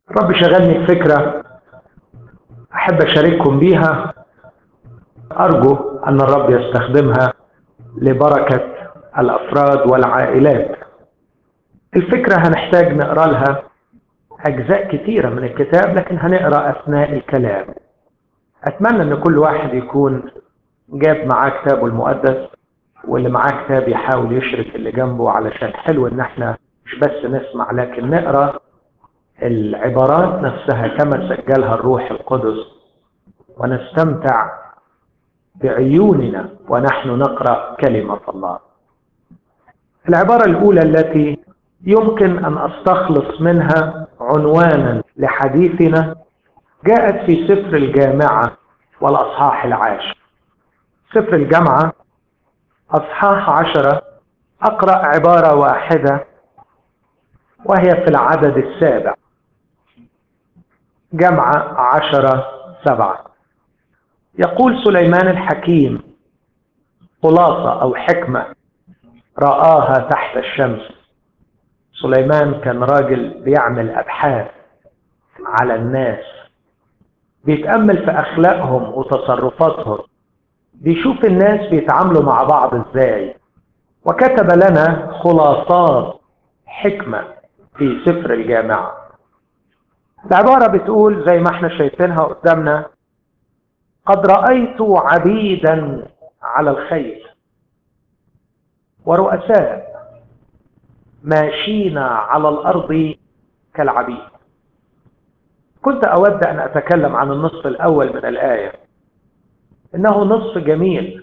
الرب شغلني بفكرة أحب أشارككم بيها أرجو أن الرب يستخدمها لبركة الأفراد والعائلات الفكرة هنحتاج نقرأ لها أجزاء كثيرة من الكتاب لكن هنقرأ أثناء الكلام أتمنى أن كل واحد يكون جاب معاه كتابه المقدس واللي معاه كتاب يحاول يشرك اللي جنبه علشان حلو ان احنا مش بس نسمع لكن نقرا العبارات نفسها كما سجلها الروح القدس ونستمتع بعيوننا ونحن نقرا كلمه الله. العباره الاولى التي يمكن ان استخلص منها عنوانا لحديثنا جاءت في سفر الجامعه والاصحاح العاشر. سفر الجامعه اصحاح عشره اقرا عباره واحده وهي في العدد السابع جمع عشرة سبعة يقول سليمان الحكيم خلاصة أو حكمة رآها تحت الشمس سليمان كان راجل بيعمل أبحاث على الناس بيتأمل في أخلاقهم وتصرفاتهم بيشوف الناس بيتعاملوا مع بعض ازاي وكتب لنا خلاصات حكمة في سفر الجامعة العبارة بتقول زي ما احنا شايفينها قدامنا قد رأيت عبيدا على الخيل ورؤساء ماشيين على الأرض كالعبيد كنت أود أن أتكلم عن النصف الأول من الآية إنه نصف جميل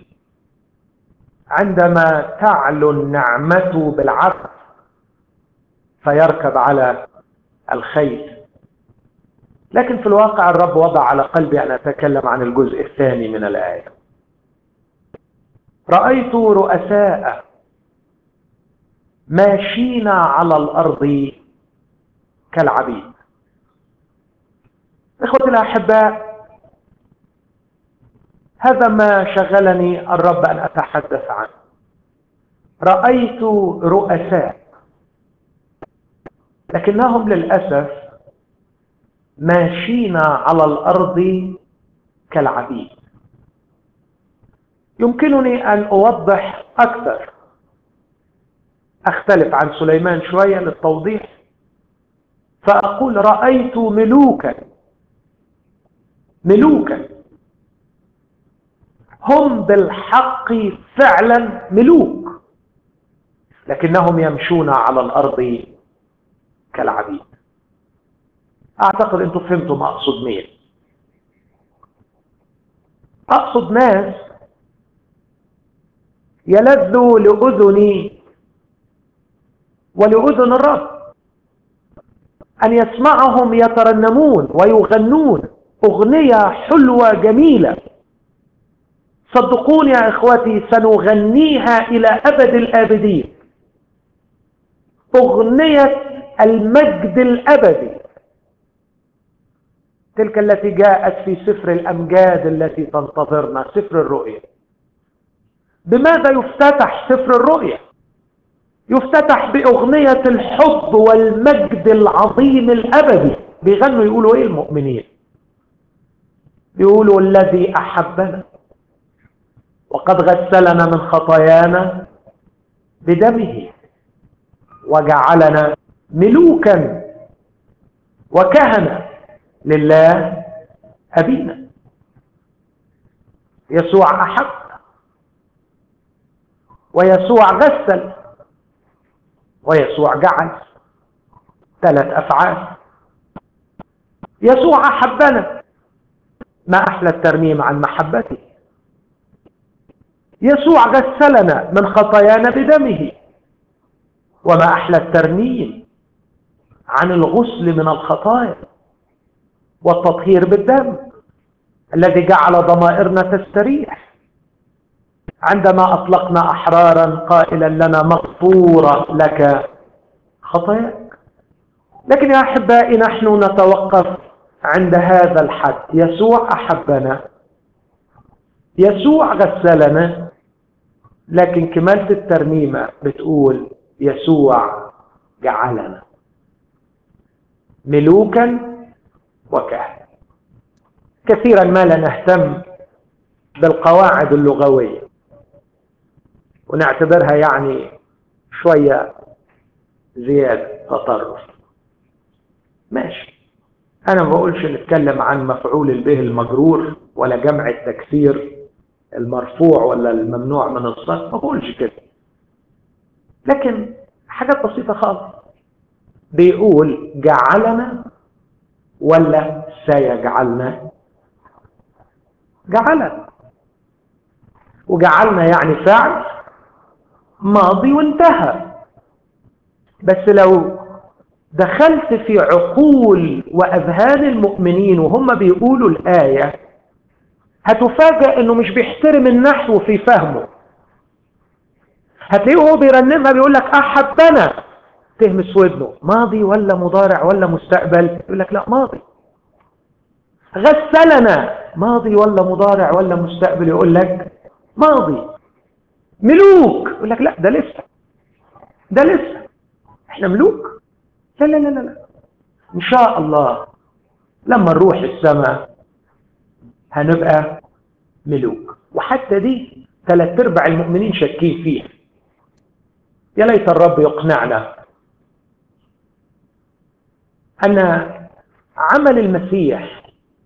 عندما تعلو النعمة بالعفو فيركب على الخيل لكن في الواقع الرب وضع على قلبي أن أتكلم عن الجزء الثاني من الآية رأيت رؤساء ماشين على الأرض كالعبيد إخوتي الأحباء هذا ما شغلني الرب أن أتحدث عنه رأيت رؤساء لكنهم للأسف ماشيين على الأرض كالعبيد يمكنني أن أوضح أكثر أختلف عن سليمان شوية للتوضيح فأقول رأيت ملوكا ملوكا هم بالحق فعلا ملوك لكنهم يمشون على الأرض كالعبيد أعتقد أنتم فهمتوا ما أقصد مين أقصد ناس يلذ لأذني ولأذن الرب أن يسمعهم يترنمون ويغنون أغنية حلوة جميلة صدقوني يا إخوتي سنغنيها إلى أبد الآبدين أغنية المجد الأبدي تلك التي جاءت في سفر الأمجاد التي تنتظرنا سفر الرؤيا بماذا يفتتح سفر الرؤيا يفتتح بأغنية الحب والمجد العظيم الأبدي بيغنوا يقولوا إيه المؤمنين يقولوا الذي أحبنا وقد غسلنا من خطايانا بدمه وجعلنا ملوكا وكهنة لله أبينا يسوع أحب ويسوع غسل ويسوع جعل ثلاث أفعال يسوع أحبنا ما أحلى الترميم عن محبته يسوع غسلنا من خطايانا بدمه وما أحلى الترميم عن الغسل من الخطايا والتطهير بالدم الذي جعل ضمائرنا تستريح عندما أطلقنا أحرارا قائلا لنا مغفورة لك خطاياك لكن يا أحبائي نحن نتوقف عند هذا الحد يسوع أحبنا يسوع غسلنا لكن كمالة الترنيمة بتقول يسوع جعلنا ملوكا كثيرا ما لا نهتم بالقواعد اللغوية ونعتبرها يعني شوية زيادة تطرف ماشي أنا ما بقولش نتكلم عن مفعول البه المجرور ولا جمع التكسير المرفوع ولا الممنوع من الصرف ما بقولش كده لكن حاجات بسيطة خالص بيقول جعلنا ولا سيجعلنا جعلنا وجعلنا يعني فعل ماضي وانتهى بس لو دخلت في عقول وأذهان المؤمنين وهم بيقولوا الآية هتفاجأ انه مش بيحترم النحو في فهمه هتلاقيه هو بيرنمها بيقول لك احبنا تهمس ودنه ماضي ولا مضارع ولا مستقبل يقول لك لا ماضي غسلنا ماضي ولا مضارع ولا مستقبل يقول لك ماضي ملوك يقول لك لا ده لسه ده لسه احنا ملوك لا لا لا لا ان شاء الله لما نروح السماء هنبقى ملوك وحتى دي ثلاث ارباع المؤمنين شاكين فيها يا ليت الرب يقنعنا ان عمل المسيح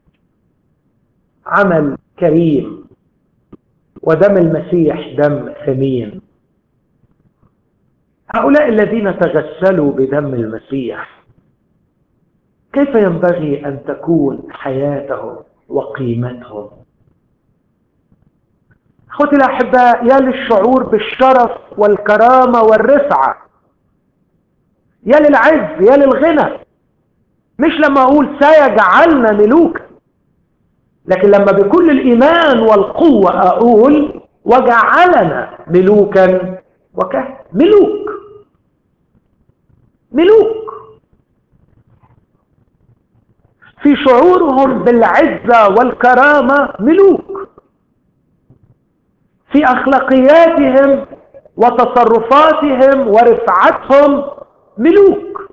عمل كريم ودم المسيح دم ثمين هؤلاء الذين تغسلوا بدم المسيح كيف ينبغي أن تكون حياتهم وقيمتهم أخوتي الأحباء يا للشعور بالشرف والكرامة والرفعة يا للعز يا للغنى مش لما أقول سيجعلنا ملوكا لكن لما بكل الإيمان والقوة أقول وجعلنا ملوكا وكهنة ملوك ملوك في شعورهم بالعزة والكرامة ملوك في أخلاقياتهم وتصرفاتهم ورفعتهم ملوك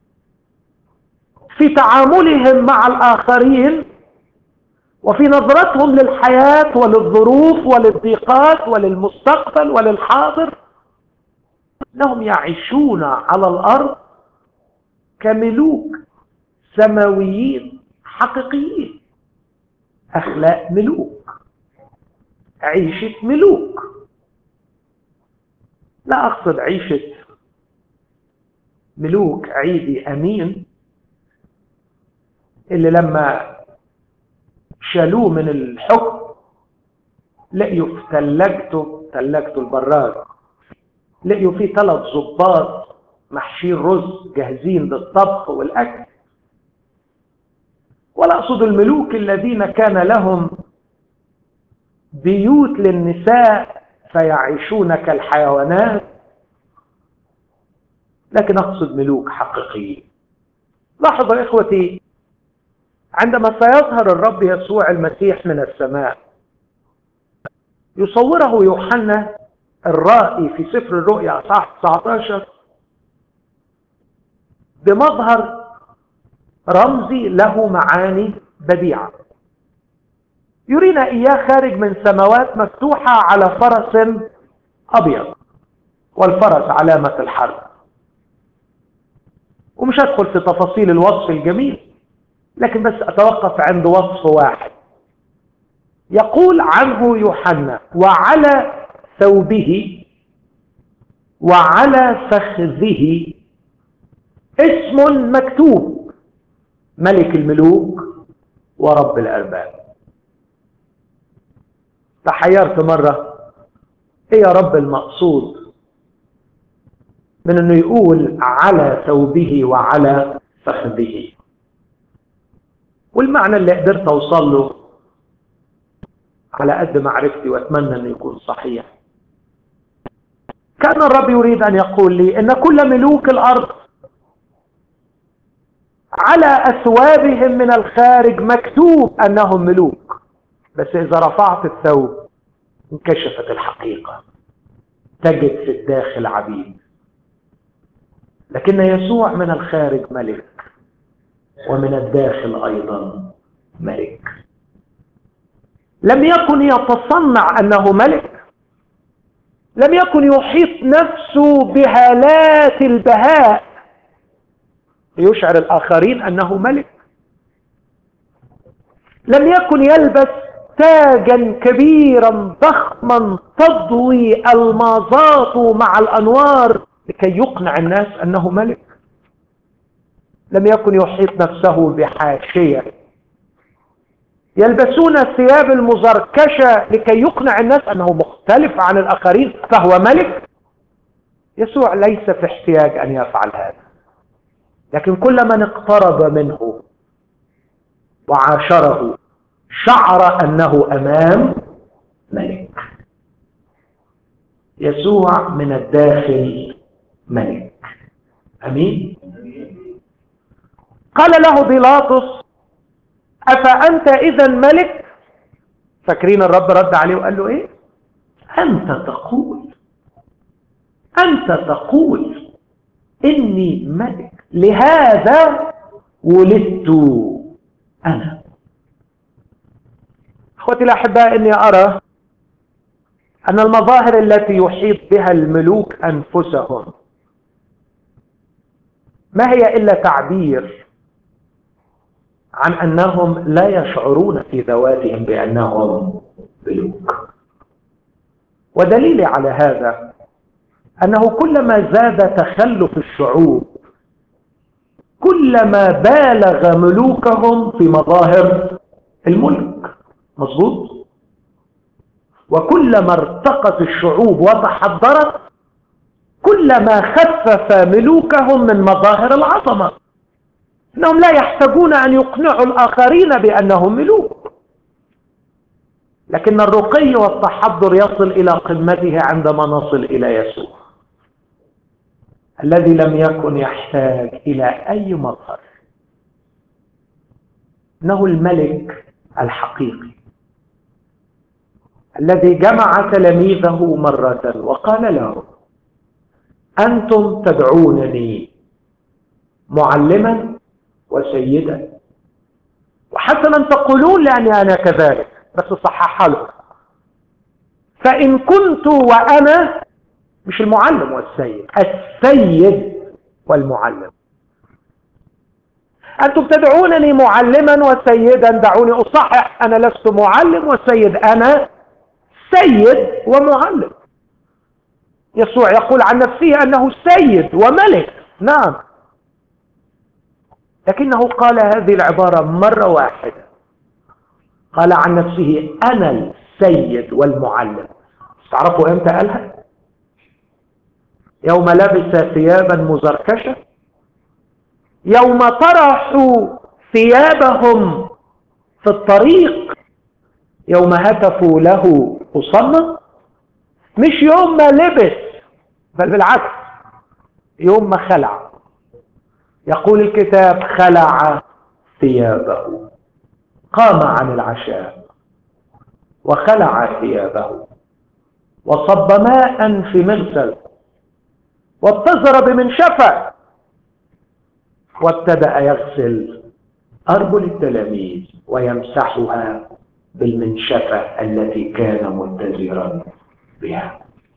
في تعاملهم مع الآخرين وفي نظرتهم للحياة وللظروف وللضيقات وللمستقبل وللحاضر انهم يعيشون على الارض كملوك سماويين حقيقيين اخلاق ملوك عيشه ملوك لا اقصد عيشه ملوك عيدي امين اللي لما شالوه من الحكم لقيوا في ثلاجته ثلاجته البراد لقيوا فيه ثلاث ظباط محشين رز جاهزين للطبخ والاكل ولا اقصد الملوك الذين كان لهم بيوت للنساء فيعيشون كالحيوانات لكن اقصد ملوك حقيقيين لاحظوا يا اخوتي عندما سيظهر الرب يسوع المسيح من السماء يصوره يوحنا الرائي في سفر الرؤيا اصحاح 19 بمظهر رمزي له معاني بديعه يرينا اياه خارج من سماوات مفتوحه على فرس ابيض والفرس علامه الحرب ومش هدخل في تفاصيل الوصف الجميل لكن بس اتوقف عند وصف واحد يقول عنه يوحنا وعلى ثوبه وعلى فخذه اسم مكتوب ملك الملوك ورب الارباب تحيرت مره ايه يا رب المقصود من انه يقول على ثوبه وعلى فخذه والمعنى اللي قدرت اوصل له على قد معرفتي واتمنى انه يكون صحيح كان الرب يريد ان يقول لي ان كل ملوك الارض على اثوابهم من الخارج مكتوب انهم ملوك بس اذا رفعت الثوب انكشفت الحقيقه تجد في الداخل عبيد لكن يسوع من الخارج ملك ومن الداخل ايضا ملك لم يكن يتصنع أنه ملك لم يكن يحيط نفسه بهالات البهاء ليشعر الآخرين أنه ملك لم يكن يلبس تاجا كبيرا ضخما تضوي الماظات مع الأنوار لكي يقنع الناس أنه ملك لم يكن يحيط نفسه بحاشية يلبسون الثياب المزركشة لكي يقنع الناس أنه مختلف عن الآخرين فهو ملك يسوع ليس في احتياج أن يفعل هذا لكن كل من اقترب منه وعاشره شعر أنه أمام ملك يسوع من الداخل ملك أمين قال له بيلاطس أفأنت إذا ملك فاكرين الرب رد عليه وقال له إيه أنت تقول أنت تقول إني ملك لهذا ولدت أنا أخوتي الأحباء إني أرى أن المظاهر التي يحيط بها الملوك أنفسهم ما هي إلا تعبير عن أنهم لا يشعرون في ذواتهم بأنهم ملوك ودليل على هذا أنه كلما زاد تخلف الشعوب كلما بالغ ملوكهم في مظاهر الملك مظبوط وكلما ارتقت الشعوب وتحضرت كلما خفف ملوكهم من مظاهر العظمة انهم لا يحتاجون ان يقنعوا الاخرين بانهم ملوك لكن الرقي والتحضر يصل الى قمته عندما نصل الى يسوع الذي لم يكن يحتاج الى اي مظهر انه الملك الحقيقي الذي جمع تلاميذه مرة وقال لهم أنتم تدعونني معلما وسيدا وحسنا تقولون لأني أنا كذلك بس صحح له فإن كنت وأنا مش المعلم والسيد السيد والمعلم أنتم تدعونني معلما وسيدا دعوني أصحح أنا لست معلم وسيد أنا سيد ومعلم يسوع يقول عن نفسه أنه سيد وملك نعم لكنه قال هذه العبارة مرة واحدة قال عن نفسه أنا السيد والمعلم تعرفوا امتى قالها يوم لبس ثيابا مزركشة يوم طرحوا ثيابهم في الطريق يوم هتفوا له أصنع مش يوم ما لبس بل بالعكس يوم ما خلع يقول الكتاب خلع ثيابه قام عن العشاء وخلع ثيابه وصب ماء في مغسل واتزر بمنشفة وابتدأ يغسل أرجل التلاميذ ويمسحها بالمنشفة التي كان متزرا بها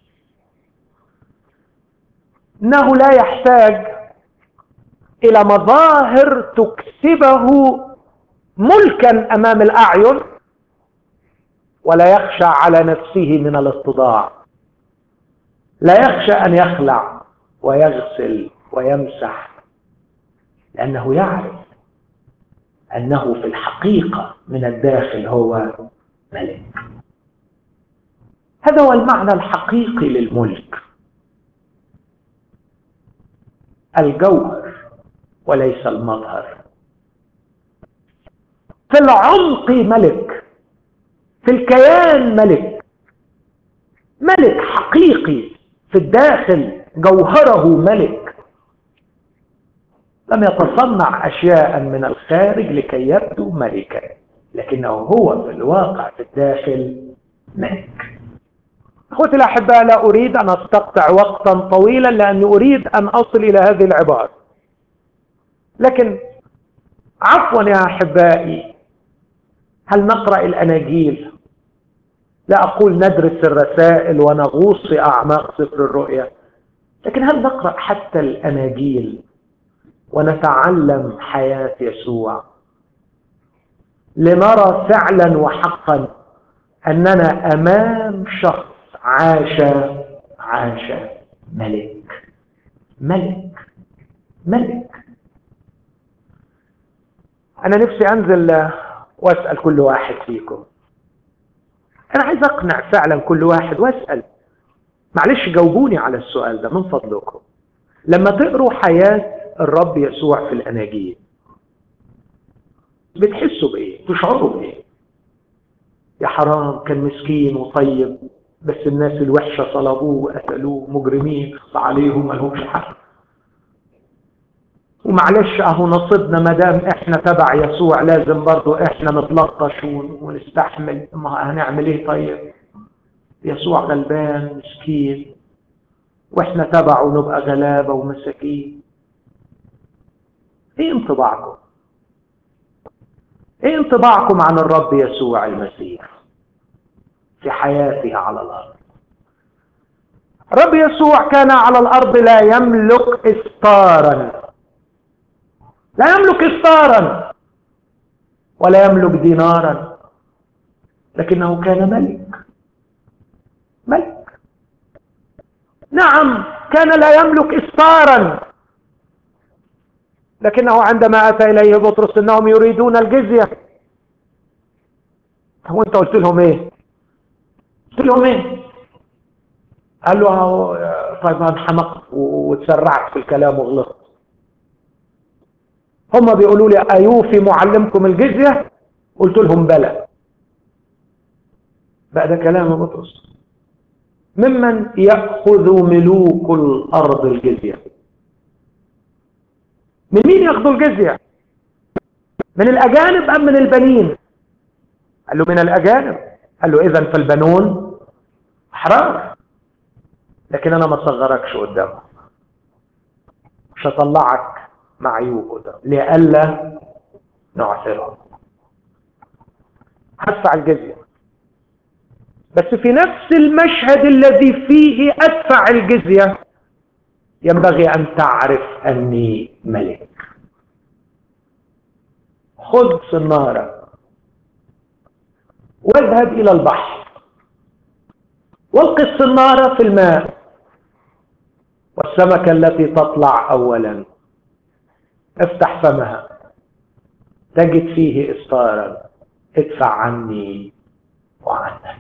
انه لا يحتاج الى مظاهر تكسبه ملكا امام الاعين ولا يخشى على نفسه من الاستضاع لا يخشى ان يخلع ويغسل ويمسح لانه يعرف انه في الحقيقه من الداخل هو ملك هذا هو المعنى الحقيقي للملك الجوهر وليس المظهر في العمق ملك في الكيان ملك ملك حقيقي في الداخل جوهره ملك لم يتصنع أشياء من الخارج لكي يبدو ملكا لكنه هو في الواقع في الداخل ملك اخوتي الاحباء لا اريد ان استقطع وقتا طويلا لاني اريد ان اصل الى هذه العباره لكن عفوا يا احبائي هل نقرا الاناجيل لا أقول ندرس الرسائل ونغوص في أعماق سفر الرؤيا لكن هل نقرأ حتى الأناجيل ونتعلم حياة يسوع لنرى فعلا وحقا أننا أمام شخص عاش عاش ملك ملك ملك أنا نفسي أنزل وأسأل كل واحد فيكم أنا عايز أقنع فعلا كل واحد وأسأل معلش جاوبوني على السؤال ده من فضلكم لما تقروا حياة الرب يسوع في الأناجيل بتحسوا بإيه؟ تشعروا بإيه؟ يا حرام كان مسكين وطيب بس الناس الوحشة صلبوه وقتلوه مجرمين عليهم مالهمش حق ومعلش اهو نصيبنا ما دام احنا تبع يسوع لازم برضه احنا نتلطش ونستحمل ما هنعمل ايه طيب يسوع غلبان مسكين واحنا تبعه نبقى غلابه ومساكين ايه انطباعكم ايه انطباعكم عن الرب يسوع المسيح في حياته على الارض الرب يسوع كان على الارض لا يملك استارا لا يملك استارا ولا يملك دينارا لكنه كان ملك ملك نعم كان لا يملك استارا لكنه عندما أتى إليه بطرس إنهم يريدون الجزية هو أنت قلت لهم إيه قلت لهم إيه قال له طيب أنا حمقت وتسرعت في الكلام وغلطت هم بيقولوا لي أيوفي معلمكم الجزية قلت لهم بلى بقى ده كلام بطرس ممن يأخذ ملوك الأرض الجزية من مين ياخذوا الجزية من الأجانب أم من البنين قال له من الأجانب قال له إذا فالبنون أحرار لكن أنا ما صغركش قدامهم مش هطلعك معيوب ده لئلا نعثرهم هدفع الجزية بس في نفس المشهد الذي فيه أدفع الجزية ينبغي أن تعرف أني ملك خذ صنارة واذهب إلى البحر والق الصنارة في الماء والسمكة التي تطلع أولا افتح فمها تجد فيه إصطارا ادفع عني وعنك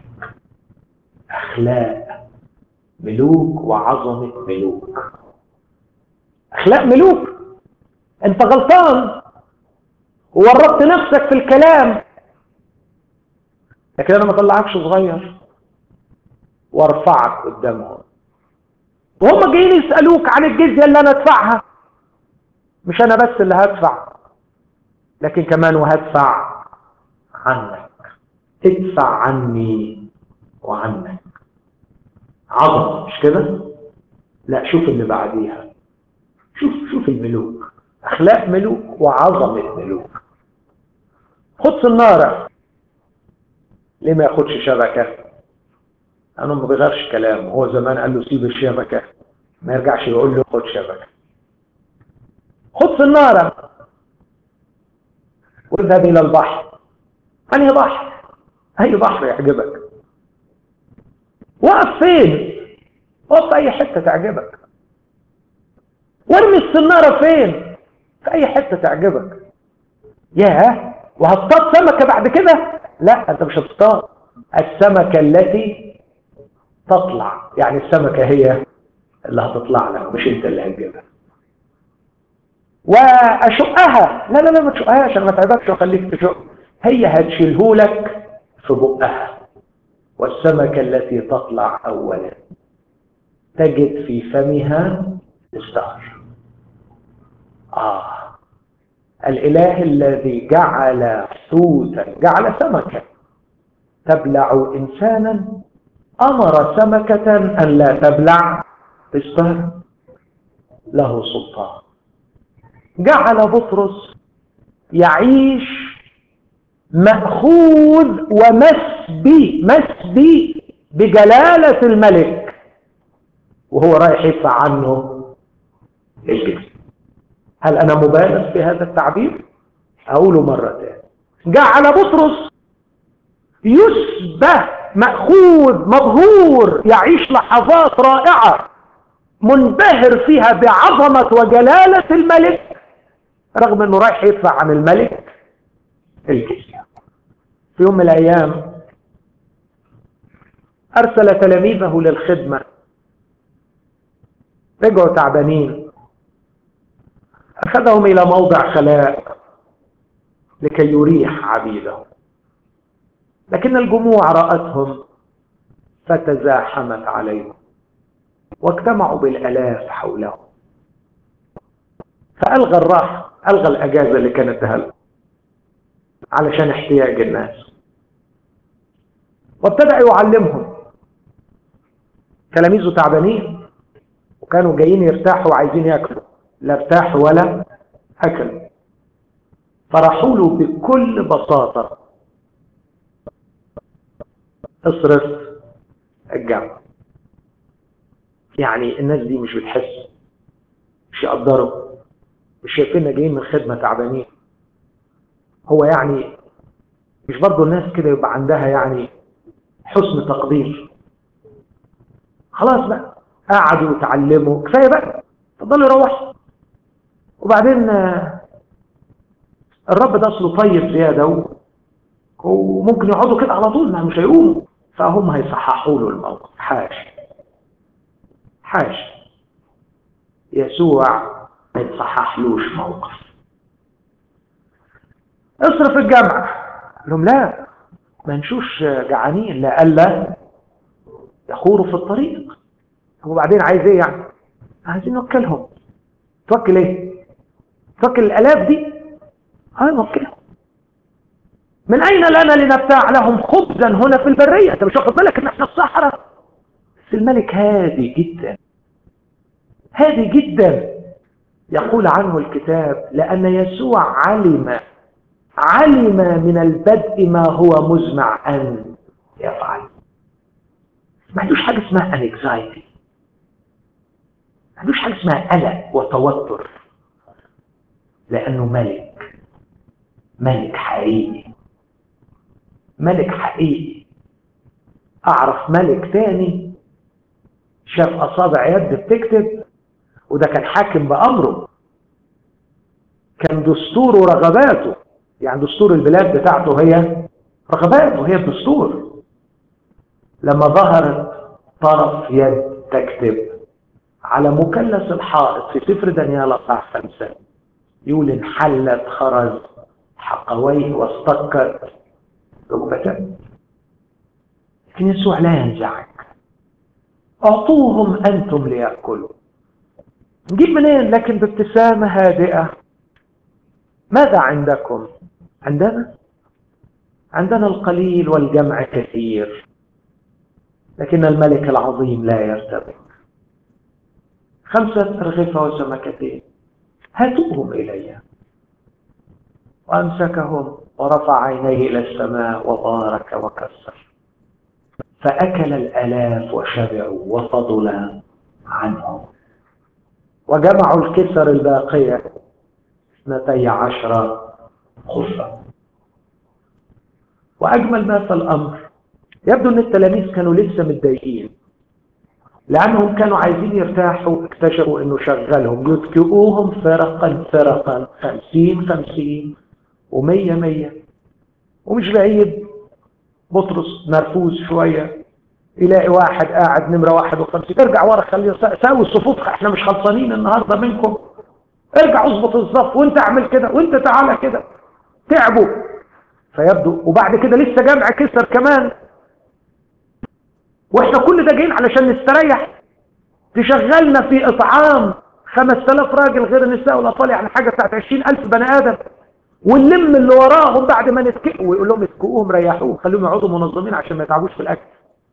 أخلاق ملوك وعظمة ملوك أخلاق ملوك أنت غلطان وورطت نفسك في الكلام لكن أنا ما طلعكش صغير وارفعك قدامهم وهم جايين يسألوك عن الجزية اللي أنا أدفعها مش أنا بس اللي هدفع لكن كمان وهدفع عنك ادفع عني وعنك عظم مش كده لا شوف اللي بعديها شوف شوف الملوك اخلاق ملوك وعظمه ملوك خد صناره ليه ما ياخدش شبكه انا ما بغيرش كلام هو زمان قال له سيب الشبكه ما يرجعش يقول له خد شبكه خد صناره واذهب الى البحر انهي بحر اي بحر يعجبك وقف فين وقف في اي حته تعجبك وارمي الصناره فين في اي حته تعجبك ياه وهتصطاد سمكه بعد كده لا انت مش هتصطاد السمكه التي تطلع يعني السمكه هي اللي هتطلع لك مش انت اللي هتجيبها واشقها لا لا لا ما تشقهاش انا ما تعبكش واخليك تشق هي هتشيلهولك في بقها والسمكه التي تطلع اولا تجد في فمها الزهر آه الإله الذي جعل حوتا جعل سمكة تبلع إنسانا أمر سمكة أن لا تبلع الزهر له سلطان جعل بطرس يعيش مأخوذ ومس مسبي مسبي بجلالة الملك وهو رايح يدفع عنه الجزية هل أنا مبالغ في هذا التعبير؟ أقوله مرة تانية جعل بطرس يشبه مأخوذ مبهور يعيش لحظات رائعة منبهر فيها بعظمة وجلالة الملك رغم انه رايح يدفع عن الملك الجزية في يوم من الايام ارسل تلاميذه للخدمة رجعوا تعبانين اخذهم الى موضع خلاء لكي يريح عبيده لكن الجموع رأتهم فتزاحمت عليهم واجتمعوا بالآلاف حولهم فألغى الراحة ألغى الأجازة اللي كانت له علشان احتياج الناس وابتدأ يعلمهم تلاميذه تعبانين وكانوا جايين يرتاحوا وعايزين ياكلوا لا ارتاحوا ولا اكلوا فراحوا له بكل بساطه اصرف الجامعه يعني الناس دي مش بتحس مش يقدروا مش شايفيننا جايين من خدمه تعبانين هو يعني مش برضه الناس كده يبقى عندها يعني حسن تقدير خلاص بقى قعدوا يتعلموا كفايه بقى اتفضلوا يروحوا وبعدين الرب ده اصله طيب زياده وممكن يقعدوا كده على طول ما مش هيقوموا فهم هيصححوا له الموقف حاش حاش يسوع ما يتصححلوش موقف اصرف الجامعة قال لهم لا ما نشوش جعانين لألا يخوروا في الطريق وبعدين عايز ايه يعني عايزين نوكلهم توكل ايه توكل الالاف دي اه نوكلهم من اين لنا لنبتاع لهم خبزا هنا في البريه انت مش واخد بالك ان احنا في الصحراء بس الملك هادي جدا هادي جدا يقول عنه الكتاب لان يسوع علم علم من البدء ما هو مزمع ان يفعل ما عندوش حاجه اسمها انكزايتي ما عندوش حاجه اسمها قلق وتوتر لانه ملك ملك حقيقي ملك حقيقي اعرف ملك تاني شاف اصابع يد بتكتب وده كان حاكم بامره كان دستوره رغباته يعني دستور البلاد بتاعته هي رغباته هي الدستور لما ظهرت طرف يد تكتب على مثلث الحائط في سفر دانيال اصحاح خمسه يقول انحلت خرز حقويه واستكت ركبتان لكن يسوع لا ينزعج اعطوهم انتم ليأكلوا نجيب منين لكن بابتسامة هادئة ماذا عندكم عندنا عندنا القليل والجمع كثير لكن الملك العظيم لا يرتبك خمسة أرغفة وسمكتين هاتوهم إلي وأمسكهم ورفع عينيه إلى السماء وبارك وكسر فأكل الآلاف وشبعوا وفضل عنهم وجمعوا الكسر الباقية اثنتي عشر خفة وأجمل ما في الأمر يبدو أن التلاميذ كانوا لسه متضايقين لأنهم كانوا عايزين يرتاحوا اكتشفوا أنه شغلهم يتكئوهم فرقا فرقا خمسين خمسين ومية مية ومش بعيد بطرس نرفوز شوية يلاقي واحد قاعد نمرة واحد وخمسين ارجع ورا خليه ساوي الصفوف احنا مش خلصانين النهاردة منكم ارجع اظبط الصف وانت اعمل كده وانت تعالى كده تعبوا فيبدو وبعد كده لسه جامع كسر كمان واحنا كل ده جايين علشان نستريح تشغلنا في اطعام 5000 راجل غير النساء والاطفال يعني حاجه بتاعت 20000 بني ادم ونلم اللي وراهم بعد ما نتكئوا ويقول لهم اسكئوهم ريحوهم خليهم يقعدوا منظمين عشان ما يتعبوش في الاكل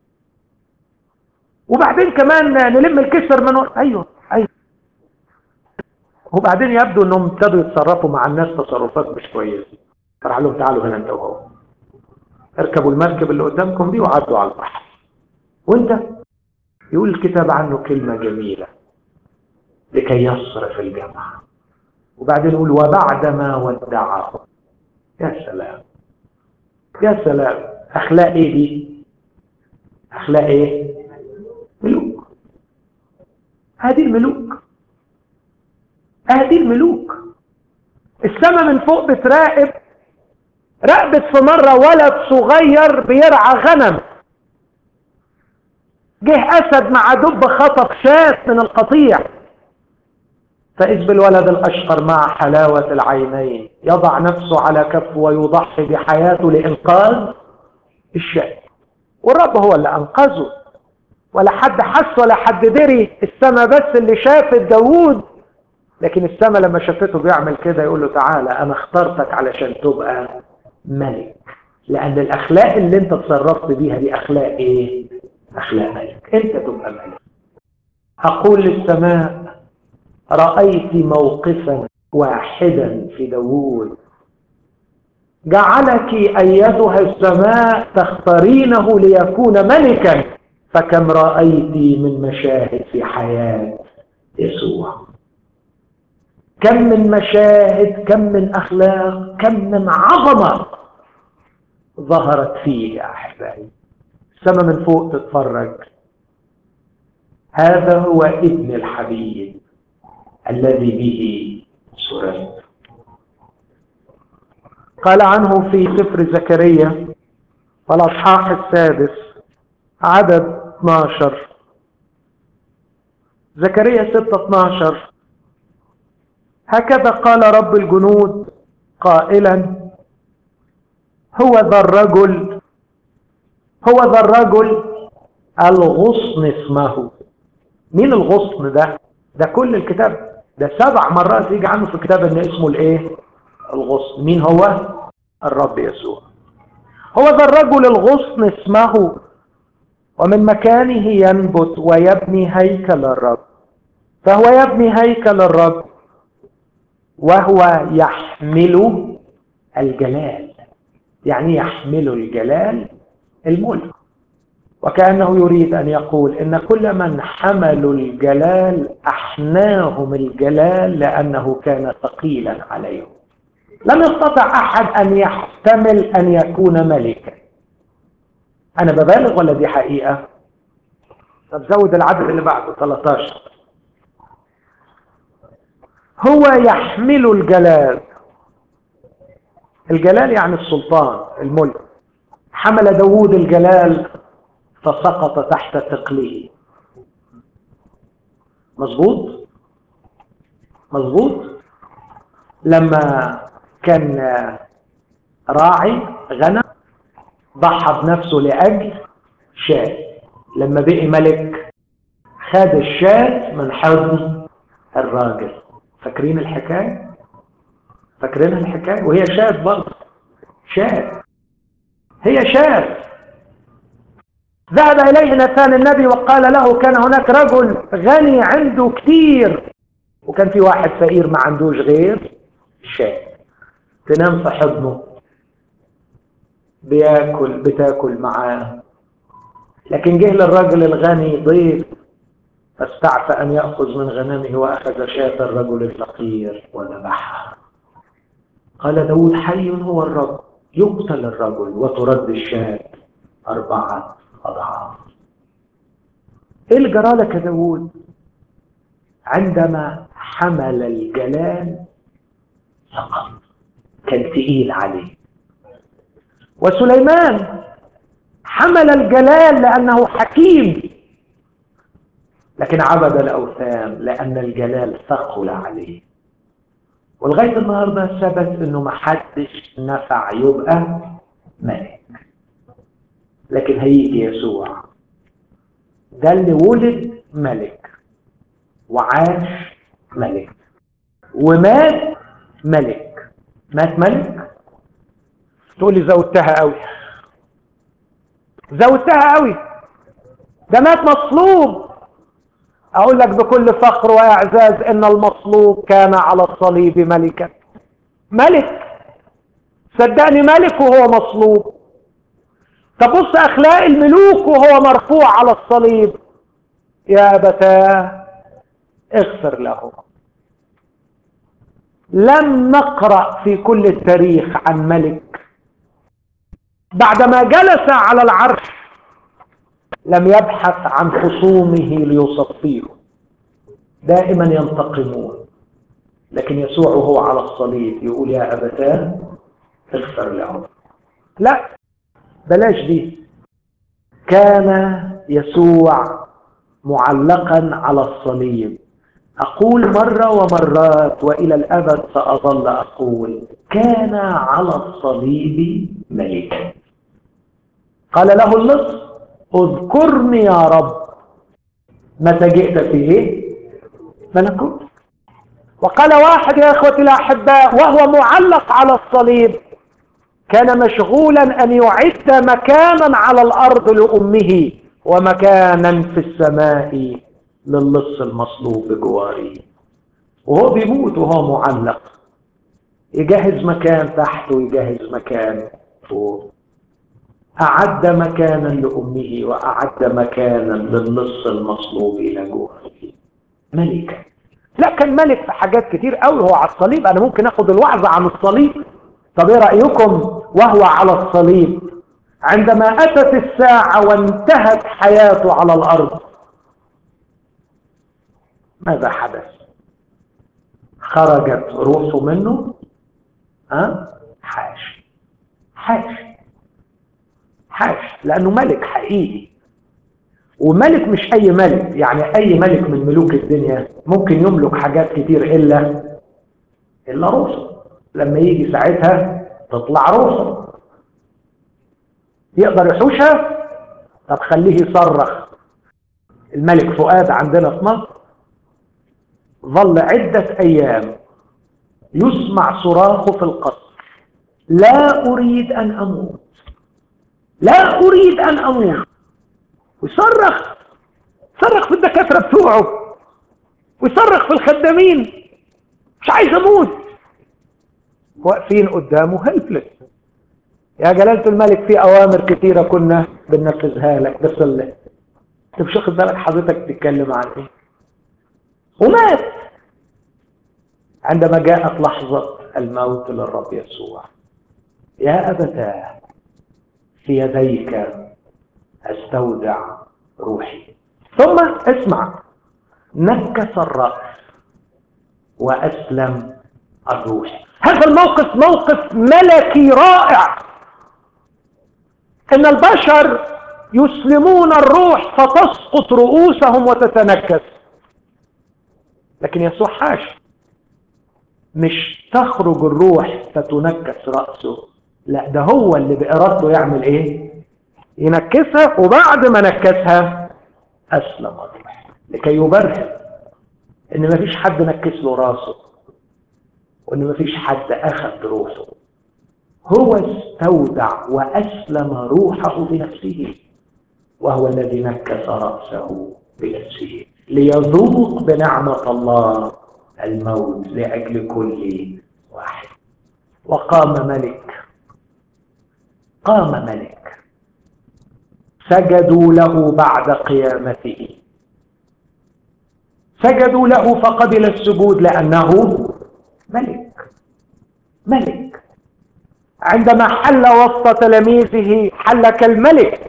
وبعدين كمان نلم الكسر من ورا ايوه ايوه وبعدين يبدو انهم ابتدوا يتصرفوا مع الناس تصرفات مش كويسه فراح لهم تعالوا هنا انت وهو اركبوا المركب اللي قدامكم دي وعدوا على البحر وانت يقول الكتاب عنه كلمة جميلة لكي يصرف الجمع وبعدين يقول وبعدما ودعه يا سلام يا سلام اخلاق ايه دي اخلاق ايه ملوك هذه الملوك هذه الملوك السماء من فوق بتراقب راقبت في مرة ولد صغير بيرعى غنم جه أسد مع دب خطف شاة من القطيع فإذ بالولد الأشقر مع حلاوة العينين يضع نفسه على كف ويضحي بحياته لإنقاذ الشاة والرب هو اللي أنقذه ولا حد حس ولا حد دري السماء بس اللي شافت داوود لكن السماء لما شافته بيعمل كده يقول له تعالى أنا اخترتك علشان تبقى ملك لأن الأخلاق اللي أنت تصرفت بيها دي أخلاق إيه؟ أخلاق ملك أنت تبقى ملك أقول للسماء رأيت موقفا واحدا في داوود جعلك أيتها السماء تختارينه ليكون ملكا فكم رأيت من مشاهد في حياة يسوع كم من مشاهد كم من أخلاق كم من عظمة ظهرت فيه يا أحبائي السماء من فوق تتفرج هذا هو ابن الحبيب الذي به سررت قال عنه في سفر زكريا والأصحاح السادس عدد 12 زكريا 6 12 هكذا قال رب الجنود قائلا هو ذا الرجل هو ذا الرجل الغصن اسمه مين الغصن ده ده كل الكتاب ده سبع مرات يجي عنه في الكتاب ان اسمه الايه الغصن مين هو الرب يسوع هو ذا الرجل الغصن اسمه ومن مكانه ينبت ويبني هيكل الرب فهو يبني هيكل الرب وهو يحمل الجلال يعني يحمل الجلال الملك وكأنه يريد أن يقول إن كل من حملوا الجلال أحناهم الجلال لأنه كان ثقيلا عليهم لم يستطع أحد أن يحتمل أن يكون ملكا أنا ببالغ ولا دي حقيقة طب زود العدد اللي بعده 13 هو يحمل الجلال الجلال يعني السلطان الملك حمل داوود الجلال فسقط تحت ثقله مظبوط مظبوط لما كان راعي غنم ضحى بنفسه لأجل شاة لما بقي ملك خد الشاة من حضن الراجل فاكرين الحكاية فاكرين الحكاية وهي شاة برضه شاة هي شاة ذهب إليه نتان النبي وقال له كان هناك رجل غني عنده كتير وكان في واحد فقير ما عندوش غير شاة تنام في حضنه بياكل بتاكل معاه لكن جه للرجل الغني ضيف فاستعفى أن يأخذ من غنمه وأخذ شاة الرجل الفقير وذبحها قال داود حي هو الرب يقتل الرجل وترد الشاة أربعة أضعاف إيه اللي جرى لك يا داود عندما حمل الجلال سقط كان تقيل عليه وسليمان حمل الجلال لأنه حكيم لكن عبد الأوثان لأن الجلال ثقل عليه ولغاية النهاردة ثبت أنه ما حدش نفع يبقى ملك لكن هيجي يسوع ده اللي ولد ملك وعاش ملك ومات ملك مات ملك تقول لي زودتها قوي زودتها قوي ده مات مصلوب اقول لك بكل فخر واعزاز ان المصلوب كان على الصليب ملكا ملك صدقني ملك وهو مصلوب تبص أخلاق الملوك وهو مرفوع على الصليب يا أبتاه اغفر له لم نقرأ في كل التاريخ عن ملك بعدما جلس على العرش لم يبحث عن خصومه ليصفيه دائما ينتقمون لكن يسوع وهو على الصليب يقول يا أبتاه اغفر لهم لا بلاش دي كان يسوع معلقا على الصليب أقول مرة ومرات وإلى الأبد سأظل أقول كان على الصليب ملكا قال له اللص اذكرني يا رب متى جئت في ايه ملكوت وقال واحد يا اخوتي الاحباء وهو معلق على الصليب كان مشغولا ان يعد مكانا على الارض لامه ومكانا في السماء للص المصلوب بجواره وهو بيموت وهو معلق يجهز مكان تحت ويجهز مكان فوق أعد مكانا لأمه وأعد مكانا للص المصلوب إلى جواره ملكا لا كان ملك في حاجات كتير قوي هو على الصليب أنا ممكن أخد الوعظة عن الصليب طب إيه رأيكم وهو على الصليب عندما أتت الساعة وانتهت حياته على الأرض ماذا حدث خرجت روحه منه ها حاش حاش حاش لأنه ملك حقيقي وملك مش أي ملك يعني أي ملك من ملوك الدنيا ممكن يملك حاجات كتير إلا إلا روحه لما يجي ساعتها تطلع روحه يقدر يحوشها طب خليه يصرخ الملك فؤاد عندنا في مصر ظل عدة أيام يسمع صراخه في القصر لا أريد أن أموت لا أريد أن أموت ويصرخ صرخ في الدكاترة بتوعه ويصرخ في الخدامين مش عايز أموت واقفين قدامه هيلفلس يا جلالة الملك في أوامر كثيرة كنا بننفذها لك بس اللي انت مش واخد بالك حضرتك بتتكلم عن ايه ومات عندما جاءت لحظة الموت للرب يسوع يا أبتاه في يديك استودع روحي ثم اسمع نكس الرأس وأسلم الروح هذا الموقف موقف ملكي رائع ان البشر يسلمون الروح فتسقط رؤوسهم وتتنكس لكن يسوع حاش مش تخرج الروح فتنكس رأسه لا ده هو اللي بإرادته يعمل ايه ينكسها وبعد ما نكسها أسلم الروح لكي يبرهن ان مفيش حد نكس له راسه وان مفيش حد اخذ روحه هو استودع واسلم روحه بنفسه وهو الذي نكس راسه بنفسه ليذوق بنعمه الله الموت لاجل كل واحد وقام ملك قام ملك سجدوا له بعد قيامته سجدوا له فقبل السجود لانه ملك ملك عندما حل وسط تلاميذه حل كالملك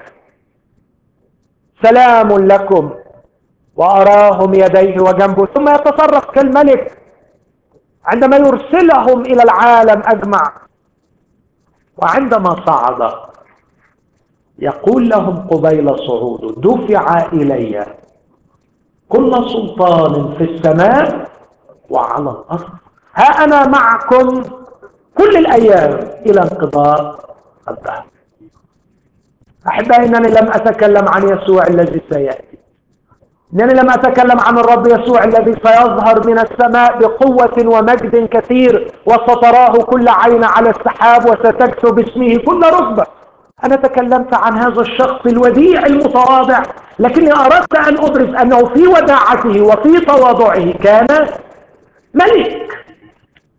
سلام لكم وأراهم يديه وجنبه ثم يتصرف كالملك عندما يرسلهم إلى العالم أجمع وعندما صعد يقول لهم قبيل صعوده دفع إلي كل سلطان في السماء وعلى الأرض ها أنا معكم كل الأيام إلى انقضاء الدهر أحبائي أنني لم أتكلم عن يسوع الذي سيأتي أنني لم أتكلم عن الرب يسوع الذي سيظهر من السماء بقوة ومجد كثير وستراه كل عين على السحاب وستكتب اسمه كل ركبة أنا تكلمت عن هذا الشخص الوديع المتواضع لكني أردت أن أبرز أنه في وداعته وفي تواضعه كان ملك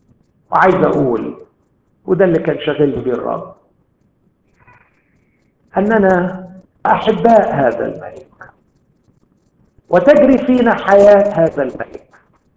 وعايز أقول وده اللي كان شاغلني بيه الرب أننا أحباء هذا الملك وتجري فينا حياة هذا الملك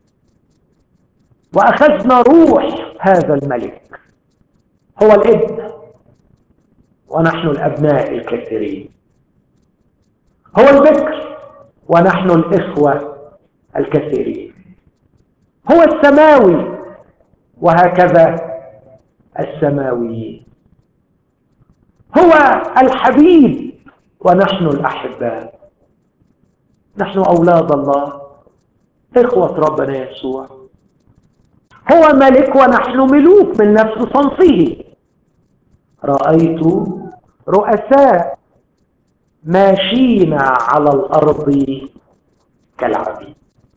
وأخذنا روح هذا الملك هو الابن ونحن الأبناء الكثيرين هو البكر ونحن الإخوة الكثيرين هو السماوي وهكذا السماويين هو الحبيب ونحن الأحباء نحن أولاد الله إخوة ربنا يسوع هو ملك ونحن ملوك من نفس صنفه رأيت رؤساء ماشيين على الأرض كالعبيد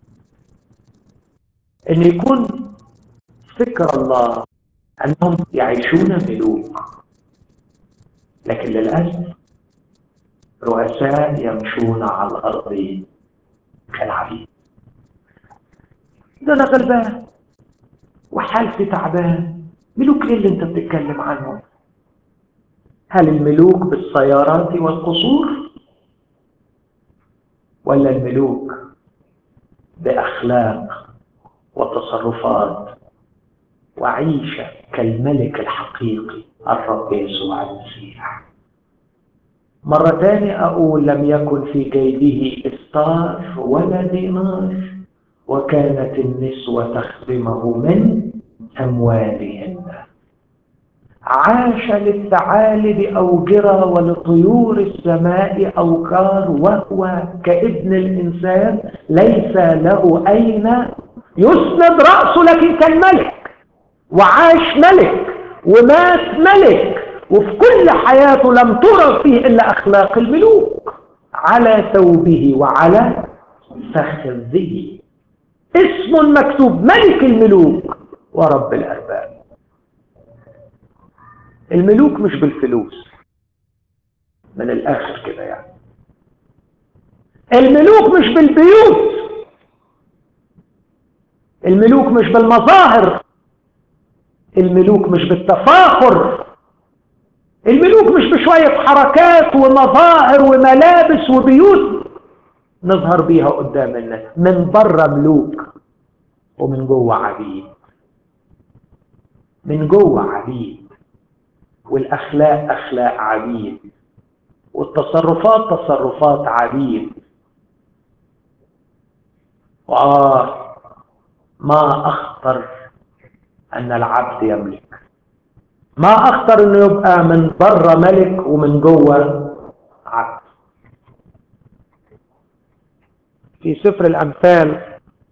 أن يكون فكر الله أنهم يعيشون ملوك لكن للأسف رؤساء يمشون على الأرض كالعبيد ده أنا غلبان وحالتي تعبان ملوك ايه اللي انت بتتكلم عنهم هل الملوك بالسيارات والقصور ولا الملوك بأخلاق وتصرفات وعيشة كالملك الحقيقي الرب يسوع المسيح مرة تانية أقول لم يكن في جيبه إستار ولا دينار وكانت النسوة تخدمه من أموالهن عاش للثعالب أوجرة ولطيور السماء أوكار وهو كابن الإنسان ليس له أين يسند رأسه لكن كان ملك وعاش ملك ومات ملك وفي كل حياته لم ترى فيه إلا أخلاق الملوك على ثوبه وعلى فخذه اسم مكتوب ملك الملوك ورب الأرباب الملوك مش بالفلوس من الآخر كده يعني الملوك مش بالبيوت الملوك مش بالمظاهر الملوك مش بالتفاخر الملوك مش بشوية حركات ومظاهر وملابس وبيوت نظهر بيها قدام الناس من بره ملوك ومن جوه عبيد من جوه عبيد والأخلاق أخلاق عبيد والتصرفات تصرفات عبيد وآه ما أخطر أن العبد يملك ما أخطر أنه يبقى من بره ملك ومن جوه عبد في سفر الأمثال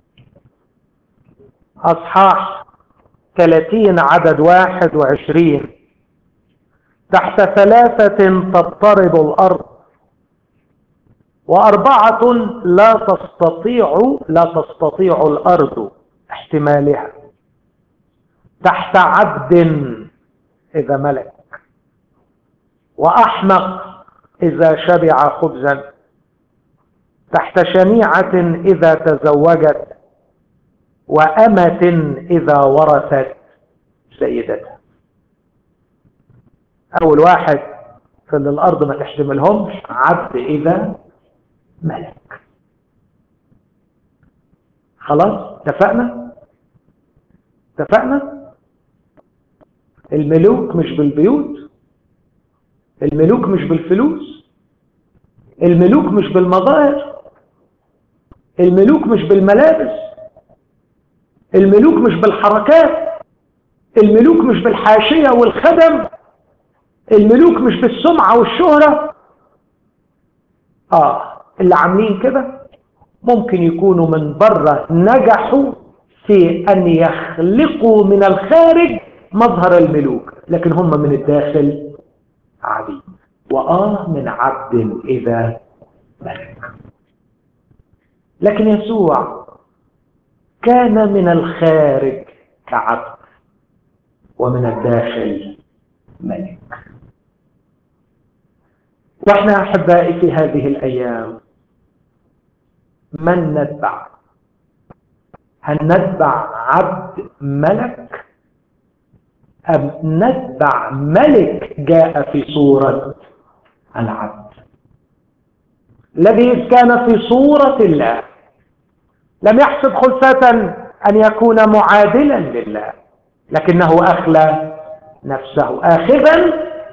أصحاح 30 عدد 21 تحت ثلاثة تضطرب الأرض وأربعة لا تستطيع لا تستطيع الأرض احتمالها تحت عبد إذا ملك وأحمق إذا شبع خبزا تحت شنيعة إذا تزوجت وأمة إذا ورثت سيدتها أول واحد في اللي الأرض ما تحتملهمش عبد إذا ملك خلاص اتفقنا اتفقنا الملوك مش بالبيوت الملوك مش بالفلوس الملوك مش بالمظاهر الملوك مش بالملابس الملوك مش بالحركات الملوك مش بالحاشية والخدم الملوك مش بالسمعة والشهرة آه اللي عاملين كده ممكن يكونوا من بره نجحوا في أن يخلقوا من الخارج مظهر الملوك لكن هم من الداخل عبيد وآه من عبد إذا ملك لكن يسوع كان من الخارج كعبد ومن الداخل ملك واحنا احبائي في هذه الايام من نتبع هل نتبع عبد ملك ام نتبع ملك جاء في صورة العبد الذي كان في صورة الله لم يحسب خلفة أن يكون معادلا لله لكنه أخلى نفسه آخذا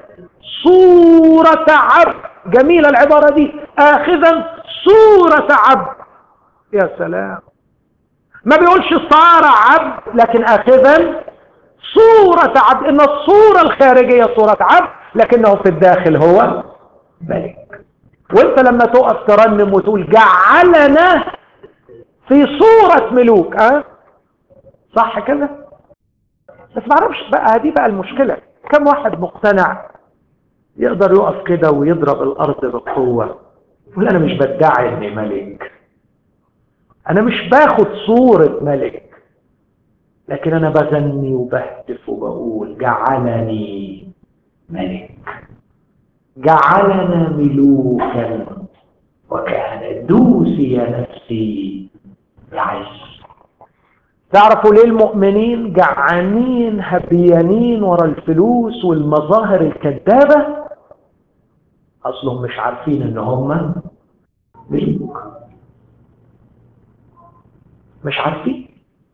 صورة عبد جميلة العبارة دي آخذا صورة عبد يا سلام ما بيقولش صار عبد لكن آخذا صورة عبد إن الصورة الخارجية صورة عبد لكنه في الداخل هو ملك وانت لما تقف ترنم وتقول جعلنا في صورة ملوك اه صح كده بس ما اعرفش بقى دي بقى المشكلة كم واحد مقتنع يقدر يقف كده ويضرب الارض بقوة يقول انا مش بدعي اني ملك انا مش باخد صورة ملك لكن انا بغني وبهتف وبقول جعلني ملك جعلنا ملوكا وكهنة دوسي يا نفسي بعز تعرفوا ليه المؤمنين جعانين هبيانين ورا الفلوس والمظاهر الكذابة اصلهم مش عارفين ان هم ملوك مش عارفين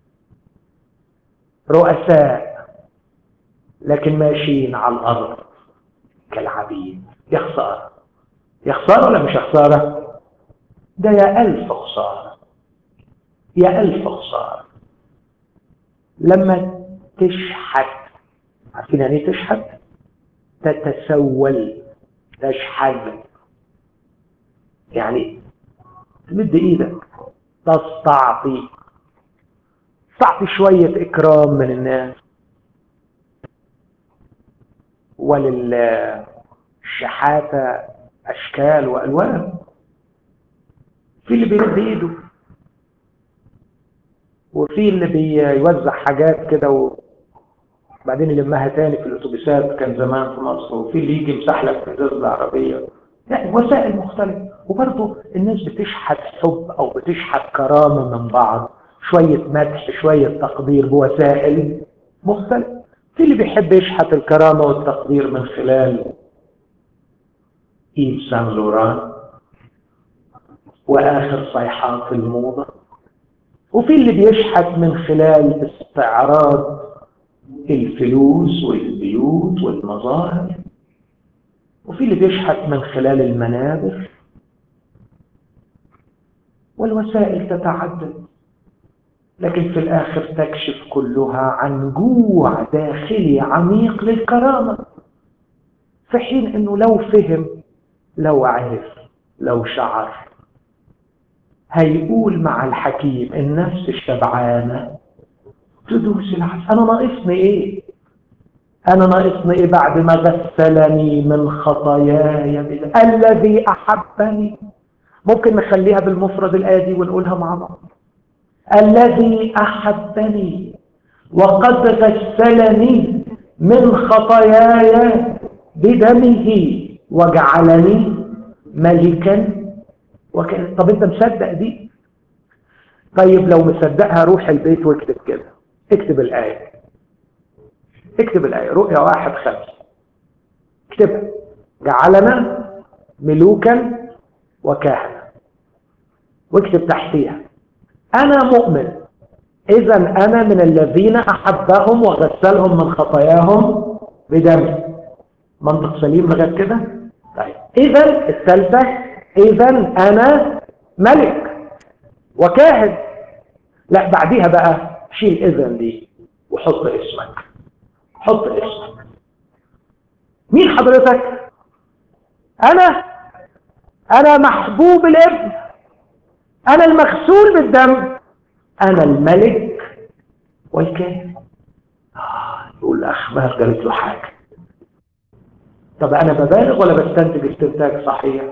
رؤساء لكن ماشيين على الارض كالعبيد يا خساره يا خساره ولا مش خساره ده يا الف خساره يا الف خساره لما تشحت عارفين يعني ايه تشحت تتسول تشحت يعني تمد ايدك تستعطي تعطي شوية إكرام من الناس وللشحاتة أشكال وألوان في اللي بيرد إيده وفي اللي بيوزع حاجات كده وبعدين يلمها تاني في الأتوبيسات كان زمان في مصر وفي اللي يجي يمسح لك في الإزازة العربية يعني وسائل مختلفة وبرضه الناس بتشحت حب أو بتشحت كرامة من بعض شوية مدح شوية تقدير بوسائل مختلفة في اللي بيحب يشحت الكرامة والتقدير من خلال إيف سان لوران وآخر صيحات الموضة وفي اللي بيشحت من خلال استعراض الفلوس والبيوت والمظاهر وفي اللي بيشحت من خلال المنابر والوسائل تتعدد لكن في الآخر تكشف كلها عن جوع داخلي عميق للكرامة في حين أنه لو فهم لو عرف لو شعر هيقول مع الحكيم النفس الشبعانة تدوس العسل أنا ناقصني إيه أنا ناقصني إيه بعد ما غسلني من خطاياي الذي أحبني ممكن نخليها بالمفرد الآية دي ونقولها مع بعض الذي أحبني وقد غسلني من خطاياي بدمه وجعلني ملكا وكان طب انت مصدق دي طيب لو مصدقها روح البيت واكتب كده اكتب الآية اكتب الآية رؤيا واحد خمسة اكتبها جعلنا ملوكا وكهنة واكتب تحتيها أنا مؤمن إذا أنا من الذين أحبهم وغسلهم من خطاياهم بدم منطق سليم لغاية كده طيب إذا الثالثة إذا أنا ملك وكاهن لا بعديها بقى شيل إذن دي وحط اسمك حط اسمك مين حضرتك أنا أنا محبوب الابن أنا المغسول بالدم أنا الملك والكاهن آه يقول الأخ مهر قالت له حاجة طب أنا ببالغ ولا بستنتج استنتاج صحيح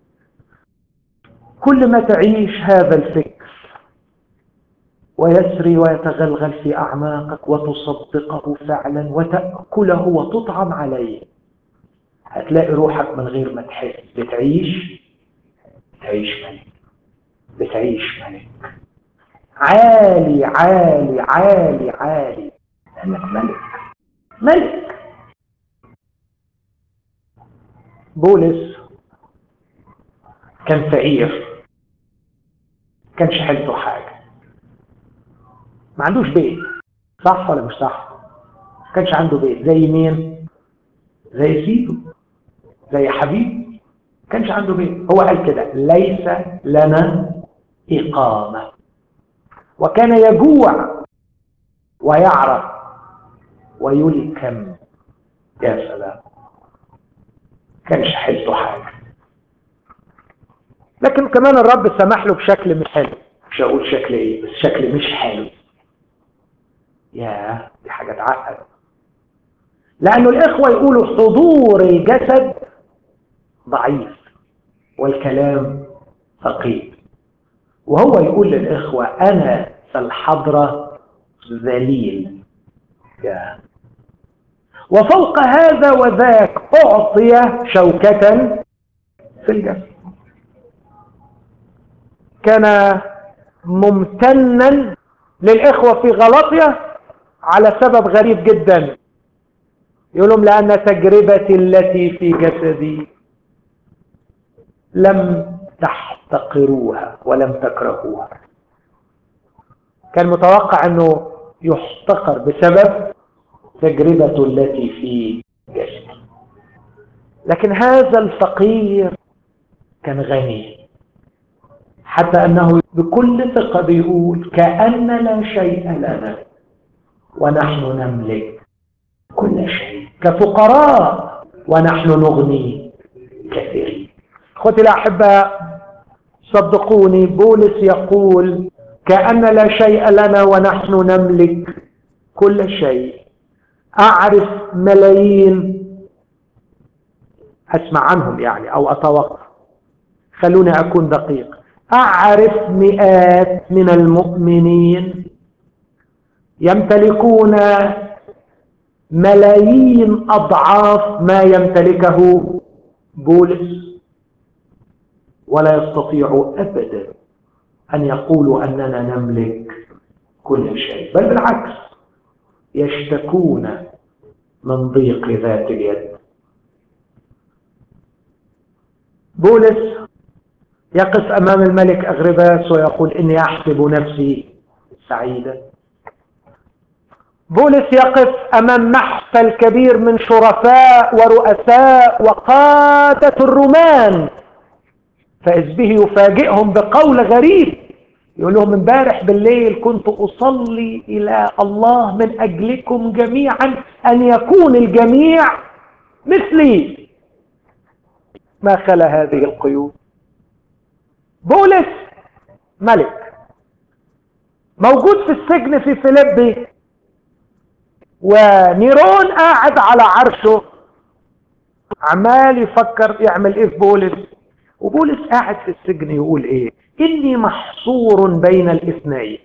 كل ما تعيش هذا الفكر ويسري ويتغلغل في أعماقك وتصدقه فعلا وتأكله وتطعم عليه هتلاقي روحك من غير ما تحس بتعيش تعيش ملك بتعيش ملك عالي عالي عالي عالي لأنك ملك ملك بولس كان فقير كانش حالته حاجة ما عندوش بيت صح ولا مش صح كانش عنده بيت زي مين زي سيدو زي حبيب كانش عنده بيت هو قال كده ليس لنا إقامة وكان يجوع ويعرف ويلكم يا سلام كانش حلته حاجة لكن كمان الرب سمح له بشكل مش حلو مش هقول شكل ايه بس شكل مش حلو يا دي حاجة تعقد لأنه الإخوة يقولوا حضور الجسد ضعيف والكلام ثقيل وهو يقول للإخوة أنا في الحضرة ذليل يا وفوق هذا وذاك أعطي شوكة في الجسد كان ممتنا للإخوة في غلطية على سبب غريب جدا يقول لهم لأن تجربتي التي في جسدي لم تحتقروها ولم تكرهوها كان متوقع أنه يحتقر بسبب تجربة التي في جسدي لكن هذا الفقير كان غني حتى أنه بكل ثقة بيقول كأن لا شيء لنا ونحن نملك كل شيء كفقراء ونحن نغني كثيرين اخوتي الاحباء صدقوني بولس يقول كأن لا شيء لنا ونحن نملك كل شيء أعرف ملايين أسمع عنهم يعني أو أتوقع خلوني أكون دقيق أعرف مئات من المؤمنين يمتلكون ملايين أضعاف ما يمتلكه بولس ولا يستطيع أبدا أن يقولوا أننا نملك كل شيء بل بالعكس يشتكون من ضيق ذات اليد بولس يقف أمام الملك أغرباس ويقول إني أحسب نفسي سعيدا بولس يقف أمام محفل كبير من شرفاء ورؤساء وقادة الرومان فإذ به يفاجئهم بقول غريب يقول لهم امبارح بالليل كنت أصلي إلى الله من أجلكم جميعا أن يكون الجميع مثلي ما خلا هذه القيود بولس ملك موجود في السجن في فيلبي ونيرون قاعد على عرشه عمال يفكر يعمل ايه في بولس وبولس قاعد في السجن يقول ايه اني محصور بين الاثنين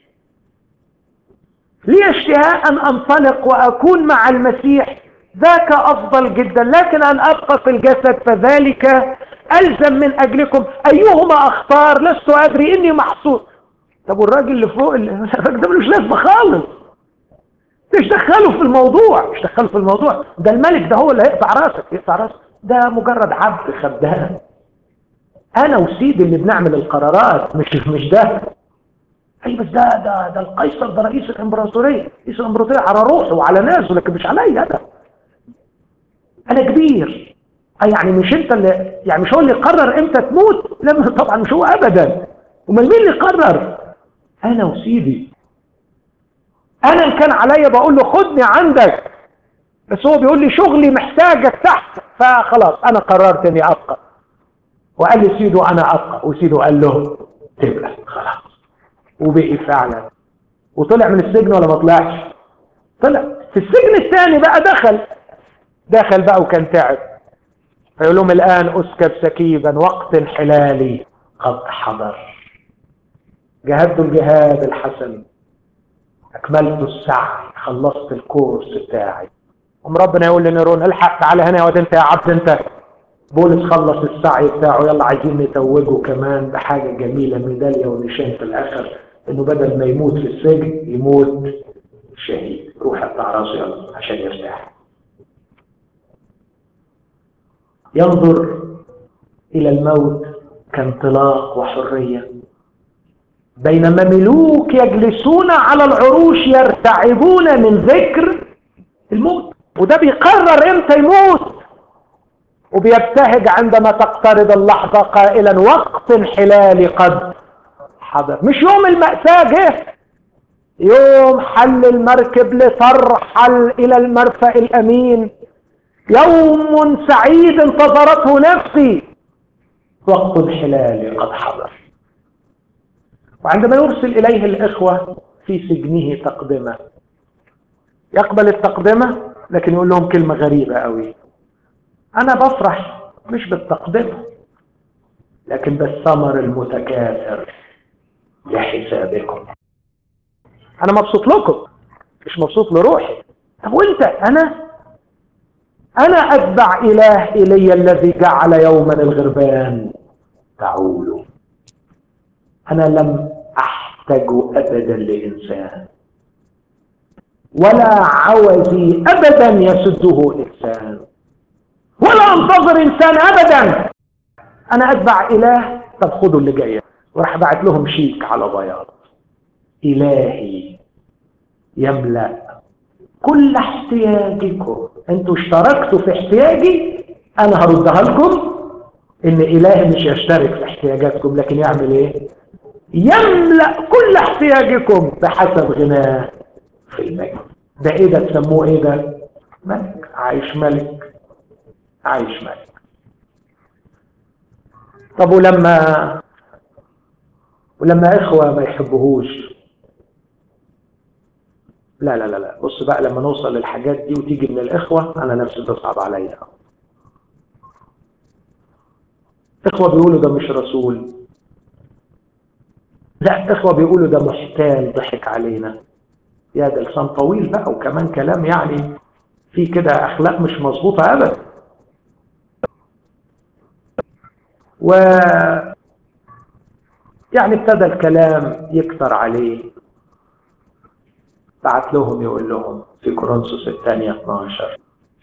لي اشتهاء ان انطلق واكون مع المسيح ذاك افضل جدا لكن ان ابقى في الجسد فذلك الزم من اجلكم ايهما اختار لست ادري اني محصور طب والراجل اللي فوق الراجل ده ملوش لازمه خالص مش دخله في الموضوع مش دخله في الموضوع ده الملك ده هو اللي هيقطع راسك يقطع راسك ده مجرد عبد خدام انا وسيدي اللي بنعمل القرارات مش مش ده اي بس ده ده ده القيصر ده رئيس الامبراطوريه رئيس الامبراطوريه على روحه وعلى ناسه لكن مش عليا انا انا كبير اي يعني مش انت اللي يعني مش هو اللي قرر امتى تموت لا طبعا مش هو ابدا امال مين اللي قرر انا وسيدي انا ان كان عليا بقول له خدني عندك بس هو بيقول لي شغلي محتاجك تحت فخلاص انا قررت اني ابقى وقال لي سيدو انا ابقى وسيدو قال له تبقى خلاص وبقي فعلا وطلع من السجن ولا ما طلعش طلع في السجن الثاني بقى دخل دخل بقى وكان تعب فيقول لهم الان اسكب سكيبا وقت انحلالي قد حضر جهدت الجهاد الحسن اكملت السعي خلصت الكورس بتاعي قام ربنا يقول لنيرون الحق تعالى هنا يا واد انت يا عبد انت بولس خلص السعي بتاعه يلا عايزين نتوجه كمان بحاجه جميله ميداليه ونشان في الاخر انه بدل ما يموت في السجن يموت شهيد روح اقطع راسه يلا عشان يرتاح ينظر الى الموت كانطلاق وحرية بينما ملوك يجلسون على العروش يرتعبون من ذكر الموت وده بيقرر امتى يموت وبيبتهج عندما تقترب اللحظة قائلا وقت انحلال قد حضر مش يوم المأساة جه يوم حل المركب لترحل إلى المرفأ الأمين يوم سعيد انتظرته نفسي وقت انحلال قد حضر وعندما يرسل إليه الإخوة في سجنه تقدمة يقبل التقدمة لكن يقول لهم كلمة غريبة قوي أنا بفرح مش بالتقدمة لكن بالثمر المتكاثر لحسابكم أنا مبسوط لكم مش مبسوط لروحي طب وانت أنا أنا أتبع إله إلي الذي جعل يوما الغربان تعول أنا لم أحتج أبدا لإنسان ولا عوزي أبدا يسده إنسان ولا أنتظر إنسان أبدا أنا أتبع إله طب خدوا اللي جاية وراح بعت لهم شيك على بياض إلهي يملأ كل احتياجكم انتوا اشتركتوا في احتياجي انا هردها لكم ان الهي مش يشترك في احتياجاتكم لكن يعمل ايه يملأ كل احتياجكم بحسب غناه في المجد ده ايه ده تسموه ايه ده ملك عايش ملك عايش ملك طب ولما ولما اخوة ما يحبهوش لا لا لا لا بص بقى لما نوصل للحاجات دي وتيجي من الاخوة انا نفسي تصعب عليا اخوة بيقولوا ده مش رسول لا اخوة بيقولوا ده محتال ضحك علينا يا ده لسان طويل بقى وكمان كلام يعني في كده اخلاق مش مظبوطة ابدا و يعني ابتدى الكلام يكثر عليه بعت لهم يقول لهم في كورنثوس الثانية 12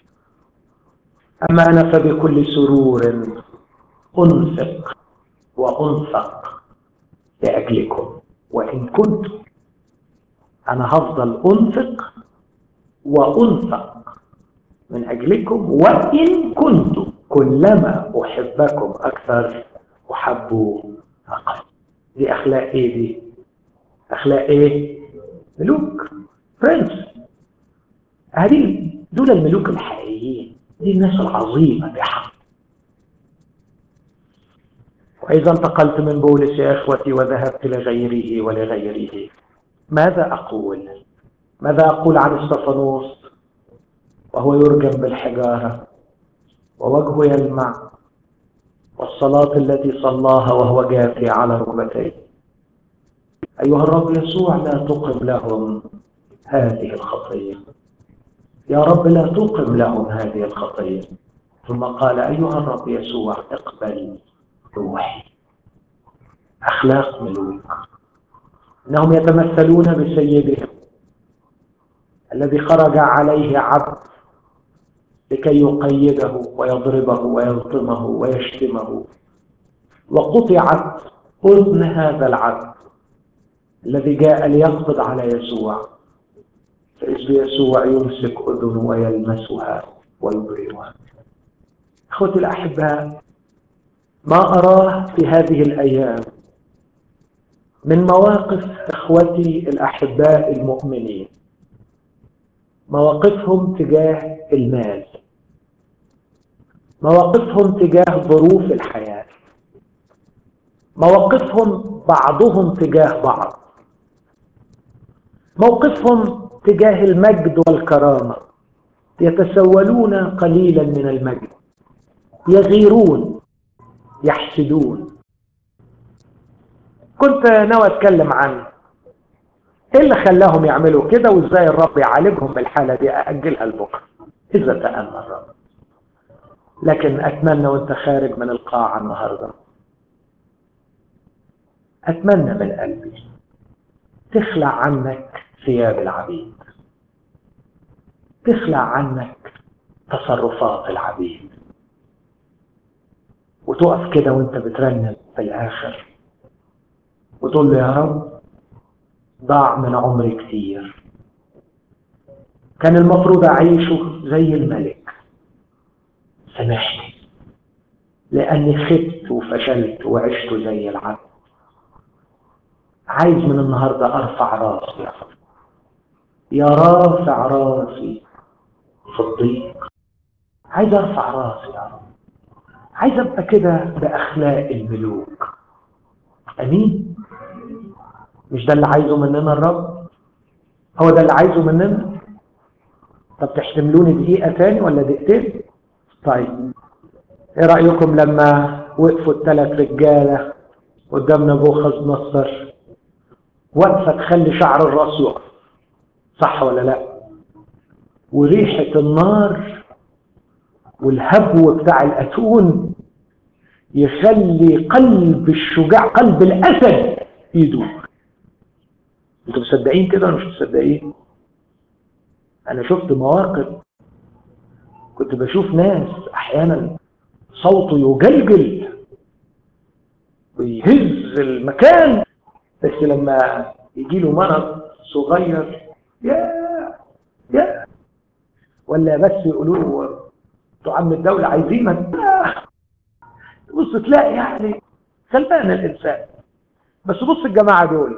أما أنا فبكل سرور أنفق وأنفق لأجلكم وإن كنت أنا هفضل أنفق وأنفق من أجلكم وإن كنت كلما أحبكم أكثر أحبوا أقل دي أخلاق إيه دي أخلاق إيه ملوك برنس هذه دول الملوك الحقيقيين دي الناس العظيمة بحق وإذا انتقلت من بولس يا إخوتي وذهبت لغيره ولغيره ماذا أقول ماذا أقول عن استفانوس وهو يرجم بالحجارة ووجهه يلمع والصلاة التي صلاها وهو جاثي على ركبتيه أيها الرب يسوع لا تقم لهم هذه الخطية يا رب لا تقم لهم هذه الخطية ثم قال أيها الرب يسوع اقبل روحي أخلاق ملوك إنهم يتمثلون بسيدهم الذي خرج عليه عبد لكي يقيده ويضربه ويلطمه ويشتمه وقطعت أذن هذا العبد الذي جاء ليقبض على يسوع فإذ يسوع يمسك أذنه ويلمسها ويبرئها أخوتي الأحباء ما أراه في هذه الأيام من مواقف إخوتي الأحباء المؤمنين مواقفهم تجاه المال مواقفهم تجاه ظروف الحياة مواقفهم بعضهم تجاه بعض موقفهم تجاه المجد والكرامة يتسولون قليلا من المجد يغيرون يحسدون كنت ناوي اتكلم عن ايه اللي خلاهم يعملوا كده وازاي الرب يعالجهم بالحالة دي اجلها لبكره اذا تأمل الرب لكن اتمنى وانت خارج من القاعة النهاردة اتمنى من قلبي تخلع عنك ثياب العبيد تخلع عنك تصرفات العبيد وتقف كده وانت بترنم في الاخر وتقول له يا رب ضاع من عمري كتير كان المفروض اعيشه زي الملك سامحني لاني خبت وفشلت وعشت زي العبد عايز من النهارده ارفع راسي يا رب يا رافع راسي في الضيق عايز ارفع راسي يا رب عايز ابقى كده باخلاق الملوك امين مش ده اللي عايزه مننا الرب هو ده اللي عايزه مننا طب تحتملوني دقيقه تاني ولا دقيقتين طيب ايه رايكم لما وقفوا الثلاث رجاله قدام نبوخذ نصر وقفه تخلي شعر الراس يقف صح ولا لا وريحه النار والهبو بتاع الاتون يخلي قلب الشجاع قلب الاسد يدوب انتوا مصدقين كده ولا مش مصدقين انا شفت مواقف كنت بشوف ناس احيانا صوته يجلجل ويهز المكان بس لما يجي له مرض صغير يا يا ولا بس يقولوا له بتوع عم الدولة عايزينك بص تلاقي يعني غلبان الإنسان بس بص الجماعة دول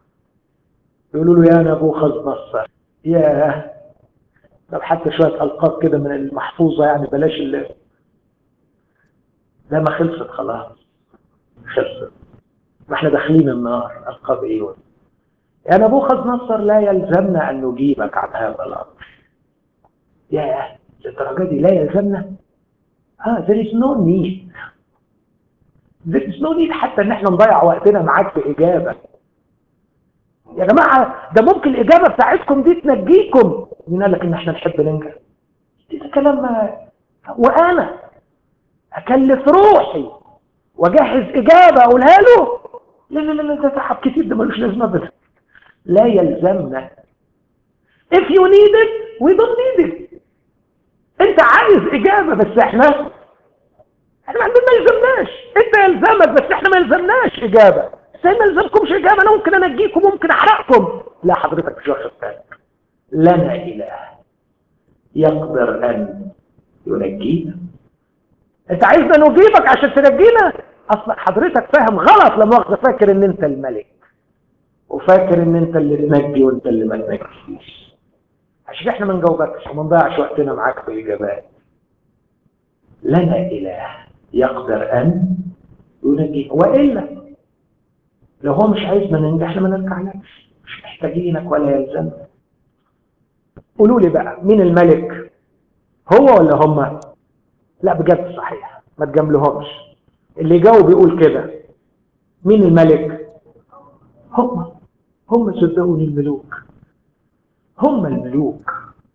يقولوا له يا نبوخذ نصر يا طب حتى شوية ألقاب كده من المحفوظة يعني بلاش اللي ده ما خلصت خلاص خلصت ما احنا داخلين النار ألقاب ايه يا نبوخذ نصر لا يلزمنا أن نجيبك عن هذا الأمر يا الدرجة دي لا يلزمنا اه there is no need there is no need حتى ان احنا نضيع وقتنا معاك في اجابة يا جماعة ده ممكن الاجابة بتاعتكم دي تنجيكم مين قال لك ان احنا نحب ننجح ده كلام وانا اكلف روحي واجهز اجابة اقولها له لا لا لا ده تعب كتير ده ملوش لازمة بس لا يلزمنا if you need it we don't need it انت عايز اجابة بس احنا احنا ما عندنا ما يلزمناش انت يلزمك بس احنا ما يلزمناش اجابة ازاي ما يلزمكمش اجابة انا ممكن انجيكم ممكن احرقكم لا حضرتك مش واخد بالك لنا اله يقدر ان ينجينا انت عايزنا نجيبك عشان تنجينا اصلا حضرتك فاهم غلط لما واخد فاكر ان انت الملك وفاكر ان انت اللي تنجي وانت اللي ما تنجيش عشان احنا ما نجاوبكش وما نضيعش وقتنا معاك في اجابات لنا اله يقدر ان ينجي والا لو هو مش عايزنا ننجح احنا ما نرجعلكش مش محتاجينك ولا يلزمنا قولوا لي بقى مين الملك هو ولا هم لا بجد صحيح ما تجاملهمش اللي جاوب يقول كده مين الملك هم هم صدقوني الملوك هم الملوك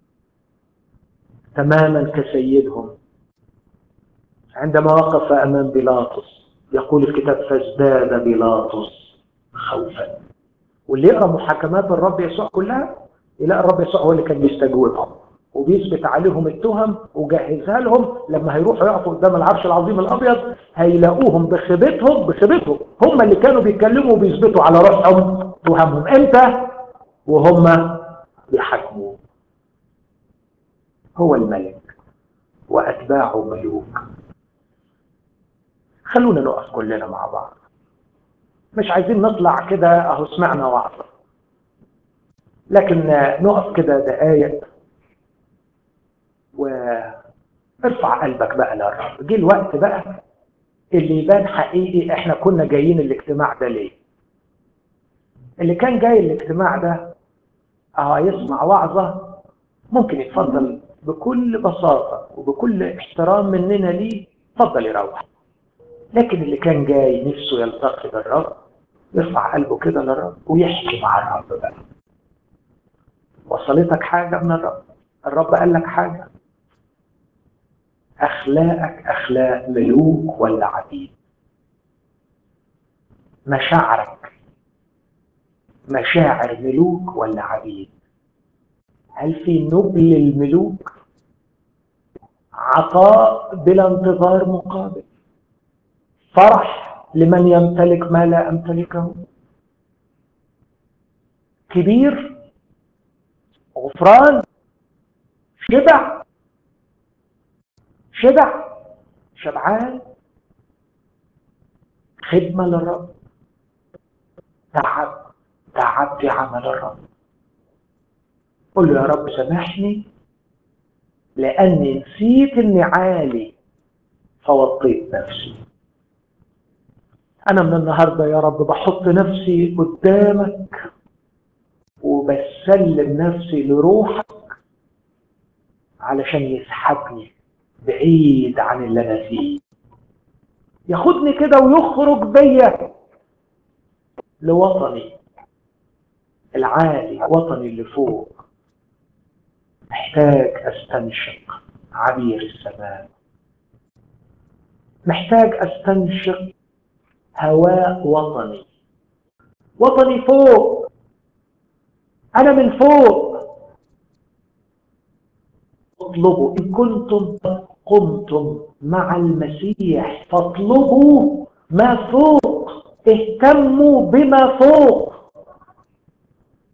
تماما كسيدهم عندما وقف امام بيلاطس يقول الكتاب فازداد بيلاطس خوفا واللي يقرا محاكمات الرب يسوع كلها يلاقي الرب يسوع هو اللي كان بيستجوبهم وبيثبت عليهم التهم وجهزها لهم لما هيروحوا يقفوا قدام العرش العظيم الابيض هيلاقوهم بخيبتهم بخيبتهم هم اللي كانوا بيتكلموا وبيثبتوا على روحهم تهمهم امتى وهم بيحكموا هو الملك واتباعه ملوك خلونا نقف كلنا مع بعض مش عايزين نطلع كده اهو سمعنا وعظة لكن نقف كده دقايق وارفع قلبك بقى للرب جه الوقت بقى اللي يبان حقيقي احنا كنا جايين الاجتماع ده ليه اللي كان جاي الاجتماع ده اه يسمع وعظة ممكن يتفضل بكل بساطة وبكل احترام مننا ليه اتفضل يروح لكن اللي كان جاي نفسه يلتقي بالرب يرفع قلبه كده للرب ويحكي مع الرب بقى وصلتك حاجة من الرب الرب قال لك حاجة أخلاقك أخلاق ملوك ولا عبيد مشاعرك مشاعر ملوك ولا عبيد هل في نبل الملوك عطاء بلا انتظار مقابل فرح لمن يمتلك ما لا أمتلكه كبير غفران شبع شبع شبعان خدمة للرب تعب تعب في عمل الرب قل له يا رب سامحني لأني نسيت إني عالي فوطيت نفسي أنا من النهاردة يا رب بحط نفسي قدامك وبسلم نفسي لروحك علشان يسحبني بعيد عن اللي أنا فيه ياخدني كده ويخرج بيا لوطني العالي وطني اللي فوق محتاج استنشق عبير السماء محتاج استنشق هواء وطني وطني فوق انا من فوق اطلبوا ان كنتم قمتم مع المسيح فاطلبوا ما فوق اهتموا بما فوق